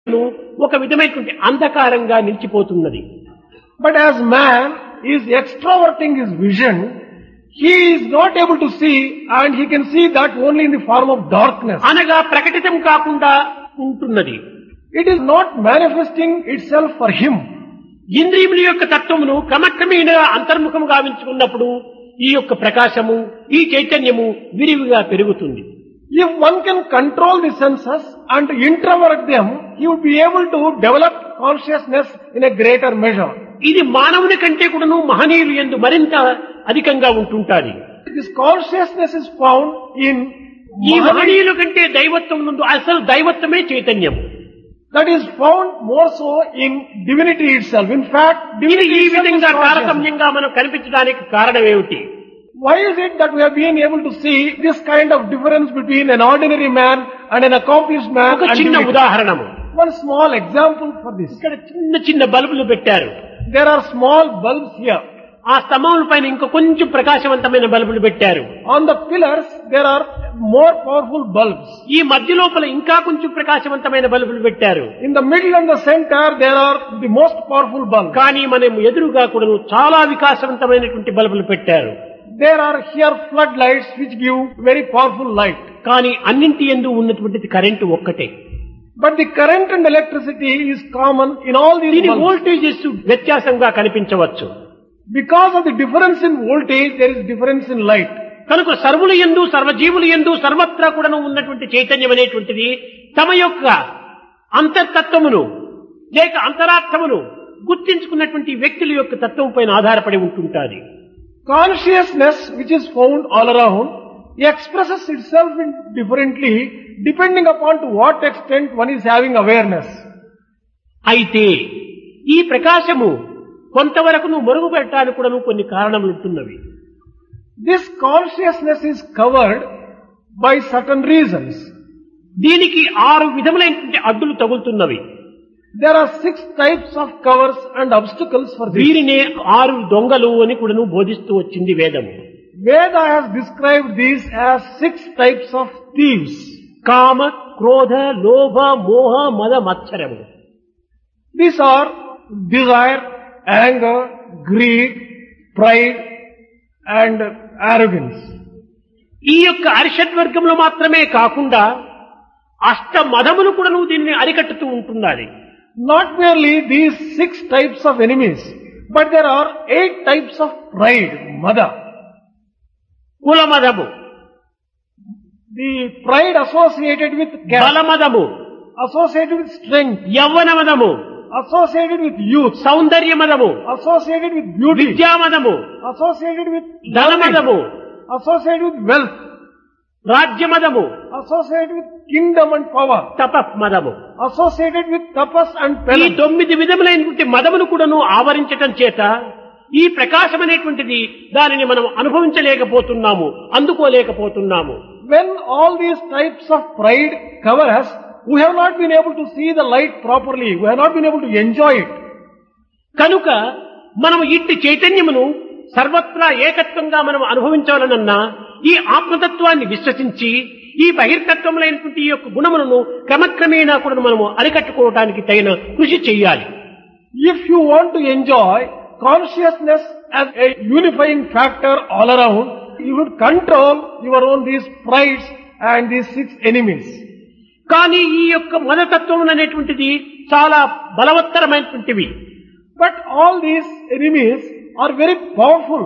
ఒక విధమైనటువంటి అంధకారంగా నిలిచిపోతున్నది But as man is extroverting his vision, he is not able to see and he can see that only in the form of darkness. అనగా ప్రకటితం కాకుండా ఉంటున్నది It is not manifesting itself for him. ఇంద్రియముల యొక్క తత్వమును క్రమక్రమేణా అంతర్ముఖం గావించుకున్నప్పుడు ఈ యొక్క ప్రకాశము ఈ చైతన్యము విరివిగా పెరుగుతుంది If one can control the senses and introvert them, he would be able to develop consciousness in a greater measure. ఇది మానవుని కంటే కూడాను మహనీయులు ఎందు మరింత అధికంగా ఉంటుంటాది This consciousness is found in ఈ Mahavir- మహనీయుల కంటే దైవత్వం నుండి అసలు దైవత్వమే చైతన్యం that is found more so in divinity itself. In fact, ఇది divinity ఈ itself is విధంగా consciousness. తారతమ్యంగా మనం కనిపించడానికి కారణం ఏమిటి Why is it that we have been able to see this kind of difference between an ordinary man and an accomplished man? ఒక and చిన్న divinity? ఉదాహరణము One small example for this. ఇక్కడ చిన్న చిన్న బల్బులు పెట్టారు There are small bulbs here. ఆ స్తంభముల పైన ఇంకా కొంచెం ప్రకాశవంతమైన బల్బులు పెట్టారు On the pillars, there are more powerful bulbs. ఈ మధ్య లోపల ఇంకా కొంచెం ప్రకాశవంతమైన బల్బులు పెట్టారు In the middle and the center, there are the most powerful bulbs. కానీ మనం ఎదురుగా కూడా చాలా వికాసవంతమైనటువంటి బల్బులు పెట్టారు There are here floodlights which give very powerful light. కానీ అన్నింటి ఎందు ఉన్నటువంటిది కరెంటు ఒక్కటే But the current and electricity is common in all these దీని bulbs. వోల్టేజెస్ వ్యత్యాసంగా కనిపించవచ్చు Because of the difference in voltage, there is difference in light. కనుక సర్వుల ఎందు సర్వజీవుల ఎందు సర్వత్రా కూడా ఉన్నటువంటి చైతన్యం అనేటువంటిది తమ యొక్క అంతర్తత్వమును లేక అంతరార్థమును గుర్తించుకున్నటువంటి వ్యక్తుల యొక్క తత్వం పైన ఆధారపడి ఉంటుంటాది Consciousness, which is found all around, expresses itself in differently depending upon to what extent one is having awareness. అయితే ఈ ప్రకాశము కొంతవరకు నువ్వు మరుగుపెట్టడానికి కూడా కొన్ని కారణములు ఉంటున్నవి This consciousness is covered by certain reasons. దీనికి ఆరు విధములైనటువంటి అడ్డులు తగులుతున్నవి There are six types of covers and obstacles for this. వీరినే ఆరు దొంగలు అని కూడాను బోధిస్తూ వచ్చింది వేదము Veda has described these as six types of thieves. కామ క్రోధ లోభ మోహ మద మత్సరము These are desire, anger, greed, pride, and arrogance. ఈ యొక్క అరిషడ్వర్గంలో మాత్రమే కాకుండా అష్ట మదములు కూడాను దీన్ని అరికట్టుతూ ఉంటున్నది Not merely these six types of enemies, but there are eight types of pride, mada. కుల మదము The pride associated with caste, బలమదము associated with strength, యవ్వన మదము associated with youth, Soundarya మదము associated with beauty, విద్యా మదము associated with ధన learning, మదము associated with wealth, రాజ్య మదము associated with kingdom and power, తప మదము associated with tapas and ఈ penance. తొమ్మిది విధములైనటువంటి మదములు కూడాను ఆవరించటం చేత ఈ ప్రకాశం అనేటువంటిది దానిని మనం అనుభవించలేకపోతున్నాము అందుకోలేకపోతున్నాము When all these types of pride cover us, we have not been able to see the light properly. We have not been able to enjoy it. కనుక మనం ఇట్టి చైతన్యమును సర్వత్రా ఏకత్వంగా మనం అనుభవించాలనన్నా ఈ ఆత్మతత్వాన్ని విశ్వసించి ఈ బహిర్తత్వములైనటువంటి ఈ యొక్క గుణములను క్రమక్రమేణా కూడా మనము అరికట్టుకోవడానికి తగిన కృషి చెయ్యాలి If you want to enjoy consciousness as a unifying factor all around, you would control your own these prides and these six enemies. కానీ ఈ యొక్క మదతత్వం అనేటువంటిది చాలా బలవత్తరమైనటువంటివి But all these enemies are very powerful.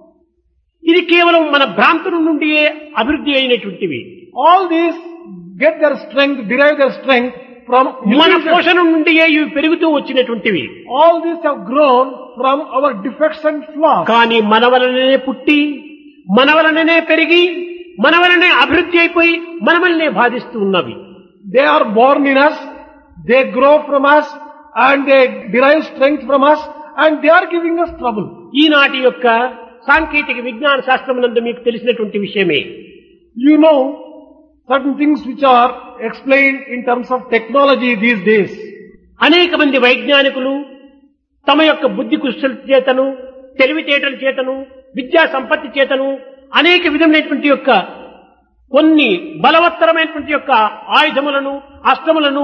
ఇది కేవలం మన భ్రాంతుల నుండియే అభివృద్ధి అయినటువంటివి All these get their strength, derive their strength from మన illusion. పోషణ నుండియే ఇవి పెరుగుతూ వచ్చినటువంటివి All these have grown from our defects and flaws. కానీ మన వలననే పుట్టి మన వలననే పెరిగి మన వలనే అభివృద్ధి అయిపోయి మన వలనే బాధిస్తూ ఉన్నవి They are born in us, they grow from us, and they derive strength from us, and they are giving us trouble. ఈనాటి యొక్క సాంకేతిక విజ్ఞాన శాస్త్రం నందు మీకు తెలిసినటువంటి విషయమే You know certain things which are explained in terms of technology these days. అనేక మంది వైజ్ఞానికులు తమ యొక్క బుద్ధి కుశల చేతను తెలివితేటల చేతను విద్యా సంపత్తి చేతను అనేక విధమైనటువంటి యొక్క కొన్ని బలవత్తరమైనటువంటి యొక్క ఆయుధములను అస్త్రములను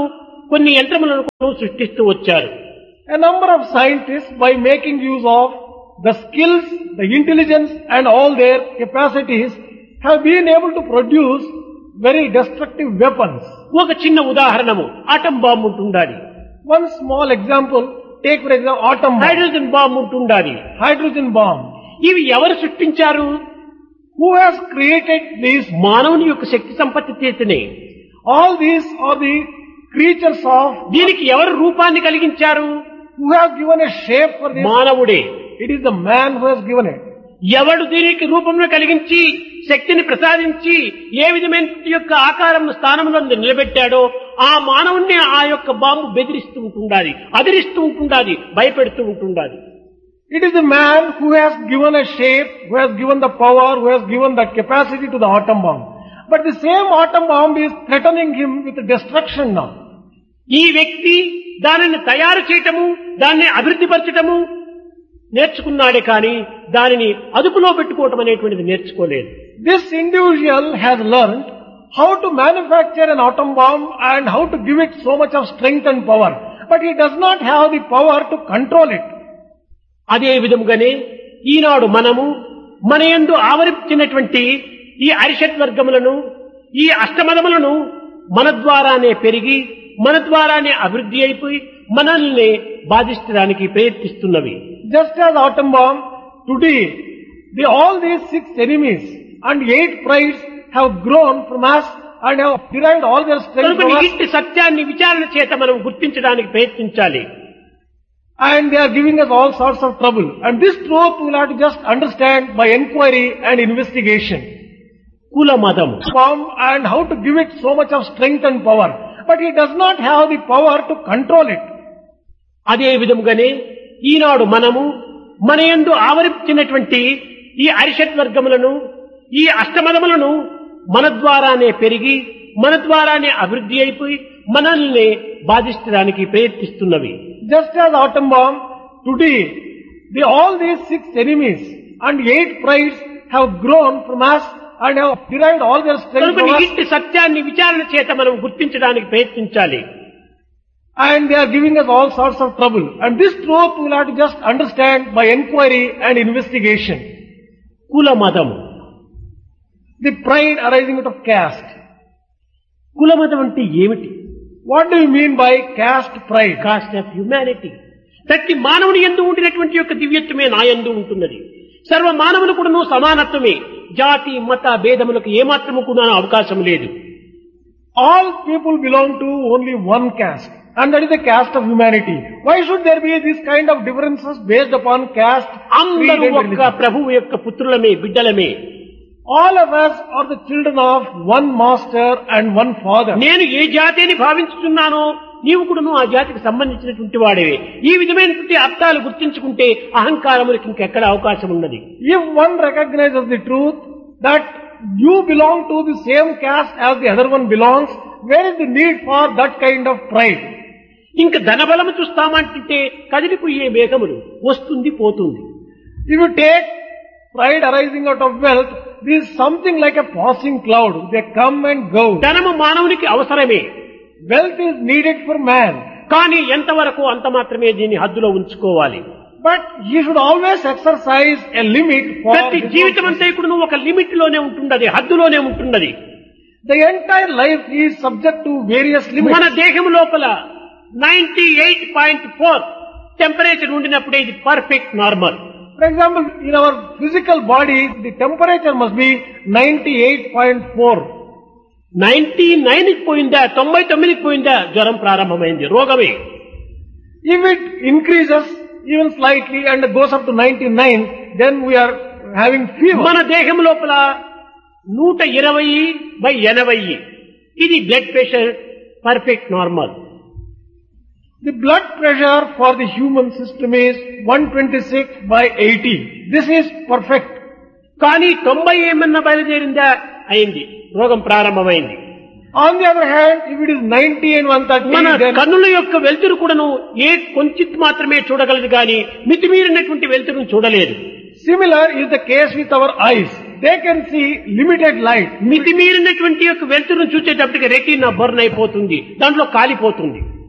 కొన్ని యంత్రములను సృష్టిస్తూ వచ్చారు A number of scientists, by making use of the skills, the intelligence and all their capacities, have been able to produce very destructive weapons. ఒక చిన్న ఉదాహరణము ఆటం బాంబు ఉంటుండాలి One small example, take for example atom bomb, hydrogen bomb ఉంటుండాలి hydrogen bomb. ఇవి ఎవరు సృష్టించారు Who has created these? మానవుని యొక్క శక్తి సంపత్తి చేతనే All these are the creatures of, దీనికి ఎవరు రూపాన్ని కలిగించారు who have given a shape for this. మానవుడే It is the man who has given it. ఎవడు దీనికి రూపంలో కలిగించి శక్తిని ప్రసాదించి ఏ విధమైన యొక్క ఆకారం స్థానంలో నిలబెట్టాడో ఆ మానవుణ్ణి ఆ యొక్క బాంబు బెదిరిస్తూ ఉంటుండాలి అదిరిస్తూ ఉంటుండాలి భయపెడుతూ ఉంటుండాలి It is the man who has given a shape, who has given the power, who has given the capacity to the atom bomb. But the same atom bomb is threatening him with destruction now. ఈ వ్యక్తి దానిని తయారు చేయటము దాన్ని అభివృద్ధి పరచటము నేర్చుకున్నాడే కానీ దానిని అదుపులో పెట్టుకోవటం అనేటువంటిది నేర్చుకోలేదు This individual has learned how to manufacture an atom bomb and how to give it so much of strength and power. But he does not have the power to control it. అదే విధముగానే ఈనాడు మనము మన యందు ఆవరించినటువంటి ఈ అరిషట్ వర్గములను ఈ అష్టమదములను మన ద్వారానే పెరిగి మన ద్వారానే అభివృద్ధి అయిపోయి మనల్ని బాధించడానికి ప్రయత్నిస్తున్నవి Just as atom bomb, today, the, all these six enemies and eight prides have grown from us and have derived all their strength కనుక from us ఇట్టి సత్యాన్ని విచారణ చేత మనం గుర్తించడానికి ప్రయత్నించాలి and they are giving us all sorts of trouble. And this truth we'll have to just understand by inquiry and investigation. కుల మతము Bomb and how to give it so much of strength and power. But he does not have the power to control it. అదే విధముగానే ఈనాడు మనము మన యందు ఆవరించినటువంటి ఈ అరిషట్ వర్గములను ఈ అష్టమదములను మన ద్వారానే పెరిగి మన ద్వారానే అభివృద్ధి అయిపోయి మనల్ని బాధించడానికి ప్రయత్నిస్తున్నవి Just as atom bomb, today, the, all these six enemies and eight prides have grown from us and have derived all their strength కనుక from us ఇట్టి సత్యాన్ని విచారణ చేత మనం గుర్తించడానికి ప్రయత్నించాలి and they are giving us all sorts of trouble. And this truth we'll have to just understand by inquiry and investigation. కుల మతము The pride arising out of caste. కుల మతం అంటే ఏమిటి What do you mean by caste pride? Caste of humanity ప్రతి మానవుని ఎందు ఉండినటువంటి యొక్క దివ్యత్వమే నా ఎందు ఉంటున్నది సర్వ మానవులు కూడా సమానత్వమే జాతి మత భేదములకు ఏమాత్రము కూడా అవకాశం లేదు All people belong to only one caste. And that is the caste of humanity. Why should there be this kind of differences based upon caste, creed అందరూ and ఒక్క religion? ప్రభువు యొక్క పుత్రులమే బిడ్డలమే All of us are the children of one master and one father. నేను ఏ జాతి అని భావించుతున్నానో నీవు కూడాను ఆ జాతికి సంబంధించినటువంటి వాడేవే ఈ విధమైనటువంటి అర్థాలు గుర్తించుకుంటే అహంకారములకు ఇంకెక్కడ అవకాశం ఉన్నది If one recognizes the truth that you belong to the same caste as the other one belongs, where is the need for that kind of pride? ఇంక ధనబలము చూస్తామంటే కదిలిపోయే మేఘములు వస్తుంది పోతుంది If you take pride arising out of wealth, this is something like a passing cloud. They come and go. ధనము మానవునికి అవసరమే Wealth is needed for man. కానీ ఎంతవరకు అంత మాత్రమే దీన్ని హద్దులో ఉంచుకోవాలి But he should always exercise a limit for ప్రతి his జీవితం own- అంతా ఇప్పుడు నువ్వు ఒక లిమిట్ లోనే ఉంటున్నది హద్దులోనే ఉంటున్నది The entire life is subject to various limits. మన దేహం లోపల ninety eight point four temperature ఉండినప్పుడే ఇది perfect normal For example, in our physical body, the temperature must be 98.4. Ninety nine పోయిందా తొంభై తొమ్మిదికి పోయిందా జ్వరం ప్రారంభమైంది రోగమే If it increases even slightly and goes up to 99, then we are having fever. మన దేహం లోపల నూట ఇరవై బై ఎనభై ఇది blood pressure perfect normal The blood pressure for the human system is 126 by 80. This is perfect. కానీ తొంభై ఏమన్నా బయలుదేరిందా అయింది రోగం ప్రారంభమైంది On the other hand, if it is 90 and మన 130, then కన్నుల యొక్క వెలుతురు కూడాను ఏ కొంచెం మాత్రమే చూడగలదు కానీ మితిమీరినటువంటి వెలుతురును చూడలేదు similar is the case with our eyes. They can see limited light. మితిమీరినటువంటి యొక్క వెలుతురును చూసేటప్పటికి రెటీనా బర్న్ అయిపోతుంది దాంట్లో కాలిపోతుంది